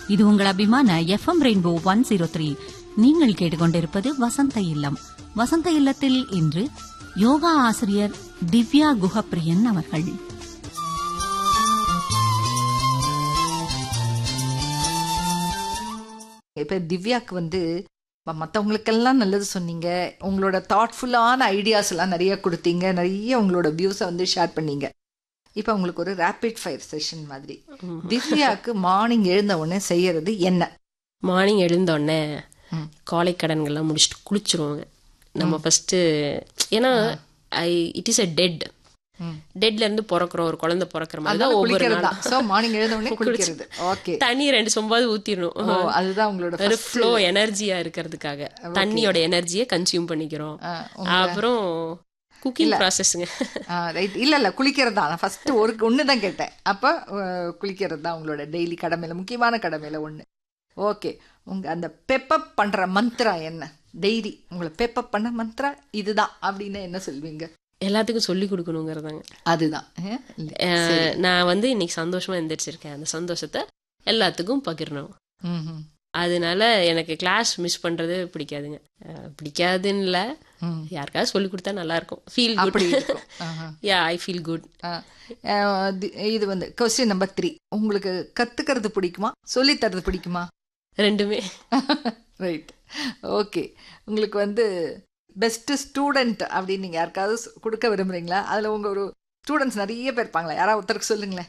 இது உங்கள் அபிமான FM rainbow one zero three நீங்கள் கேட்டுக்கொண்டிருப்பது வசந்த இல்லம் வசந்த இல்லத்தில் இன்று யோகா ஆசிரியர் திவ்யா குஹப்பிரியன் அவர்கள் இப்ப திவ்யாக்கு வந்து ம- மத்தவங்களுக்கெல்லாம் நல்லது சொன்னீங்க உங்களோட தாட்ஃபுல்லான ஐடியாஸ் எல்லாம் நிறைய கொடுத்தீங்க நிறைய உங்களோட வியூஸை வந்து ஷேர் பண்ணீங்க இப்போ உங்களுக்கு ஒரு ரேபிட் ஃபயர் செஷன் மாதிரி திவ்யாக்கு மார்னிங் எழுந்த உடனே செய்யறது என்ன மார்னிங் எழுந்தோடனே ம். காலை கடன்கள்லாம் முடிச்சுட்டு குளிச்சிருவாங்க நம்ம ஃபர்ஸ்ட் ஏன்னா I it is a dead hmm. டெட்ல இருந்து பிறக்கிறோம் ஒரு குழந்தை பிறக்கிற மாதிரி அதனால தான் ஒவ்வொரு குளிக்கிறது தான் நாள் ஸோ மார்னிங் எழுந்த உடனே குளிக்கிறது ஓகே தண்ணி ரெண்டு சொம்பாவது ஊத்திடணும் ஓ அதுதான் உங்களோட ஒரு first- ஃப்ளோ எனர்ஜியா இருக்கிறதுக்காக தண்ணியோட எனர்ஜியை கன்சியூம் பண்ணிக்கிறோம் ஆ, அப்புறம் குக்கிங் ப்ராசஸ்ங்க ரைட் இல்ல இல்ல குளிக்கிறது தான் நான் ஃபர்ஸ்ட் ஒரு ஒன்று தான் கேட்டேன் அப்போ அஹ், குளிக்கிறது தான் உங்களோட டெய்லி கடமையில முக்கியமான கடமையில ஒன்று ஓகே உங்க அந்த பெப்பப் பண்ற மந்த்ரா என்ன டெய்லி உங்களை பெப்பப் பண்ண மந்த்ரா இதுதான் அப்படின்னு என்ன சொல்வீங்க எல்லாத்துக்கும் சொல்லி கொடுக்கணுங்கிறதாங்க அதுதான் அஹ், இல்ல. அஹ், நான் வந்து இன்னைக்கு சந்தோஷமா எந்திரிச்சிருக்கேன் அந்த சந்தோஷத்தை எல்லாத்துக்கும் பகிரணும் ம்ஹும். அதனால எனக்கு கிளாஸ் மிஸ் பண்றது பிடிக்காதுங்க அஹ், பிடிக்காதுன்னு இல்ல ம். யாருக்காவது சொல்லி கொடுத்தா நல்லா இருக்கும் ஃபீல் குட் அப்படி இருக்கும் ஆஹா. யா ஐ ஃபீல் குட் அஹ், அஹ், தி- இது வந்து கொஸ்டின் நம்பர் த்ரீ உங்களுக்கு கத்துக்கிறது பிடிக்குமா சொல்லி தர்றது பிடிக்குமா ரெண்டுமே ரைட் ஓகே உங்களுக்கு வந்து பெஸ்ட் ஸ்டூடெண்ட் அப்படின்னு நீங்க யாருக்காவது சொ- கொடுக்க விரும்புறீங்களா அதுல உங்க ஒரு ஸ்டூடெண்ட்ஸ் நிறைய பேர் இருப்பாங்களா யாராவது ஒருத்தருக்கு சொல்லுங்களேன்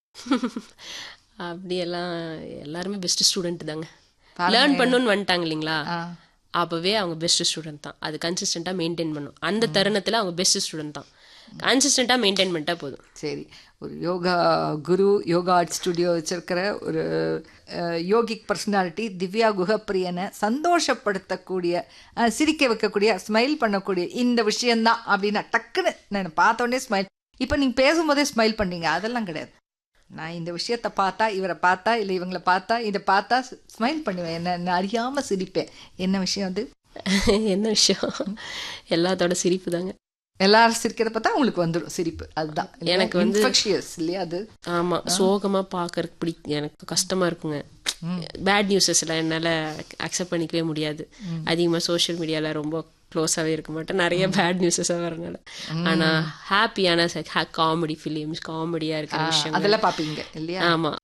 அப்படியெல்லாம் எல்லாருமே பெஸ்ட் ஸ்டூடெண்ட் தாங்க பாருங்க. லேர்ன் பண்ணணும்னு வந்துட்டாங்க இல்லைங்களா ஆ, அப்பவே அவங்க பெஸ்ட் ஸ்டூடெண்ட் தான் அது கன்சிஸ்டண்டா மெயின்டைன் பண்ணும் அந்த தருணத்துல அவங்க பெஸ்ட் ஸ்டூடெண்ட் தான் கன்சிஸ்டண்டா மெயின்டைன் பண்ணிட்டா போதும் சரி ஒரு யோகா குரு யோகா ஆர்ட் ஸ்டுடியோ வச்சிருக்கிற ஒரு அஹ், யோகிக் பர்சனாலிட்டி திவ்யா குஹப்பிரியனை சந்தோஷப்படுத்தக்கூடிய அஹ், சிரிக்க வைக்கக்கூடிய ஸ்மைல் பண்ணக்கூடிய இந்த விஷயம்தான் அப்படின்னா டக்குன்னு நான் பார்த்த உடனே ஸ்மைல் இப்போ நீங்க பேசும்போதே ஸ்மைல் பண்ணீங்க அதெல்லாம் கிடையாது நான் இந்த விஷயத்த பார்த்தா இவரை பார்த்தா இல்லை இவங்களை பார்த்தா இதை பார்த்தா ஸ்மைல் பண்ணுவேன் என்ன நான் அறியாம சிரிப்பேன் என்ன விஷயம் அது என்ன விஷயம் எல்லாத்தோட சிரிப்பு தாங்க எல்லாரும் சிரிக்கிறத பார்த்தா உங்களுக்கு வந்துடும் சிரிப்பு அதுதான் எனக்கு வந்து- இன்ஃபெக்ஷியஸ் இல்லையா அது ஆமா சோகமா பாக்கறதுக்கு பிடி எனக்கு கஷ்டமா இருக்குங்க பேட் நியூஸஸ் எல்லாம் என்னால அக்செப்ட் பண்ணிக்கவே முடியாது அதிகமா சோஷியல் மீடியால ரொம்ப க்ளோஸாவே இருக்க மாட்டேன் நிறைய பேட் நியூஸஸ் வரனால ஆனா ஹாப்பியான காமெடி ஃபிலிம்ஸ் காமெடியா இருக்கிற விஷயம் அதெல்லாம் பார்ப்பீங்க இல்லையா ஆமா